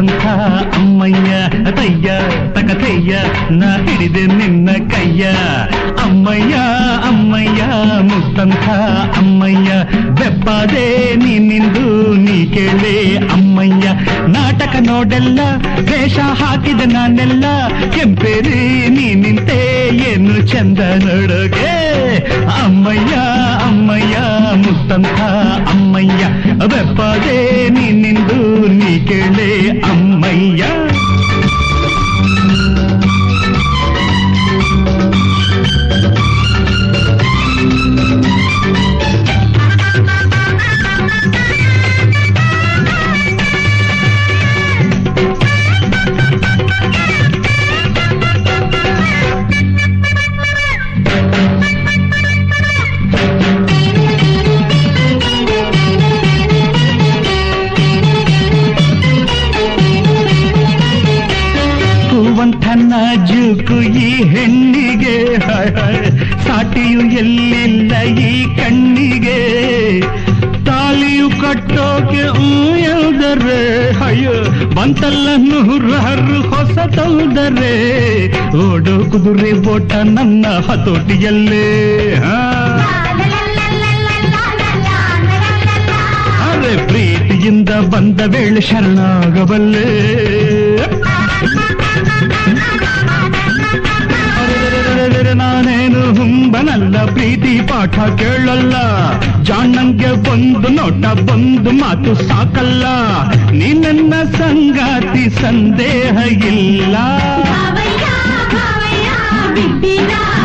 ಮುತ್ತಂಥ ಅಮ್ಮಯ್ಯ ತಯ್ಯ ತಕತಯ್ಯ ನಾ ಹಿಡಿದೆ ನಿನ್ನ ಕೈಯ ಅಮ್ಮಯ್ಯ ಅಮ್ಮಯ್ಯ ಮುತ್ತಂಥ ಅಮ್ಮಯ್ಯ ಬೆಪ್ಪಾದೆ ನೀನಿಂದು ನೀ ಕೇಳೆ ಅಮ್ಮಯ್ಯ ನಾಟಕ ನೋಡೆಲ್ಲ ವೇಷ ಹಾಕಿದ ನಾನೆಲ್ಲ ಕೆಂಪೇರಿ ನೀ ನಿಂತೆ ಏನು ಚಂದ ನೋಡೋಕೆ ಅಮ್ಮಯ್ಯ ಅಮ್ಮಯ್ಯ ಮುತ್ತಂಥ ಅಮ್ಮಯ್ಯ ಬೆಪ್ಪಾದೆ ನೀನಿಂದು ನೀ ಕೇಳೆ ಅಮ್ಮಯ್ಯ ಹೂವಂಥ ನಾಜೂಕು ಈ ಹೆಣ್ಣಿಗೆ ಹಾಯ್ ಹಾಯ್. ಸಾಟಿಯು ಎಲ್ಲಿಲ್ಲ ಈ ಕಣ್ಣಿಗೆ ತಾಲಿಯು ಕಟ್ಟೋಕೆ ಯಾವುದರೆ ಅಯ್ಯೋ ಬಂತಲ್ಲ ನೂರಾರು ಹೊಸ ತೌದರೆ ಓಡೋ ಕುದುರೆ ಓಟ ನನ್ನ ಹತೋಟಿಯಲ್ಲೇ ಹಾ ಅರೆ ಪ್ರೀತಿಯಿಂದ ಬಂದ ವೇಳೆ ಶರಣಾಗಬಲ್ಲೆ ಅರೆರೆರೆರೆರೆ ನಾನೇನು ಹುಂಬನಲ್ಲ ಪ್ರೀತಿ ಪಾಠ ಕೇಳಲ್ಲ ಜಾಣಂಗೆ ಒಂದು ನೋಟ ಬಂದು ಮಾತು ಸಾಕಲ್ಲ ನೀ ನನ್ನ ಸಂಗಾತಿ ಸಂದೇಹ ಇಲ್ಲ ಭಾವಯ್ಯ ಭಾವಯ್ಯ ಬಿಟ್ಟಿನ